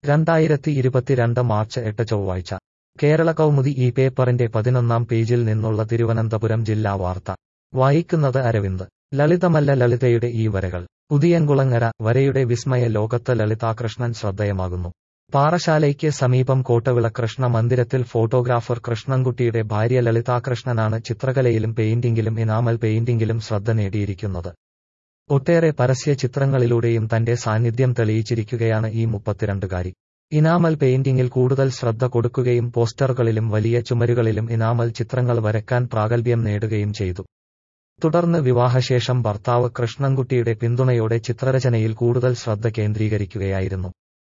രണ്ടായിരത്തി ഇരുപത്തിരണ്ട് മാർച്ച് എട്ട് ചൊവ്വാഴ്ച കേരള കൗമുദി ഈ പേപ്പറിന്റെ പതിനൊന്നാം പേജിൽ നിന്നുള്ള തിരുവനന്തപുരം ജില്ലാ വാർത്ത വായിക്കുന്നത് അരവിന്ദ് ലളിതമല്ല ലളിതയുടെ ഈ വരകൾ ഉദിയൻകുളങ്ങര വരയുടെ വിസ്മയ ലോകത്ത് ലളിതാകൃഷ്ണൻ ശ്രദ്ധേയമാകുന്നു പാറശാലയ്ക്ക് സമീപം കോട്ടവിള കൃഷ്ണ മന്ദിരത്തിൽ ഫോട്ടോഗ്രാഫർ കൃഷ്ണൻകുട്ടിയുടെ ഭാര്യ ലളിതാകൃഷ്ണനാണ് ചിത്രകലയിലും പെയിന്റിംഗിലും ഇനാമൽ പെയിന്റിംഗിലും ശ്രദ്ധ നേടിയിരിക്കുന്നത് ഒട്ടേറെ പരസ്യ ചിത്രങ്ങളിലൂടെയും തന്റെ സാന്നിധ്യം തെളിയിച്ചിരിക്കുകയാണ് ഈ മുപ്പത്തിരണ്ടുകാരി ഇനാമൽ പെയിന്റിംഗിൽ കൂടുതൽ ശ്രദ്ധ കൊടുക്കുകയും പോസ്റ്ററുകളിലും വലിയ ചുമരുകളിലും ഇനാമൽ ചിത്രങ്ങൾ വരയ്ക്കാൻ പ്രാഗൽഭ്യം നേടുകയും ചെയ്തു തുടർന്ന് വിവാഹശേഷം ഭർത്താവ് കൃഷ്ണൻകുട്ടിയുടെ പിന്തുണയോടെ ചിത്രരചനയിൽ കൂടുതൽ ശ്രദ്ധ കേന്ദ്രീകരിക്കുകയായിരുന്നു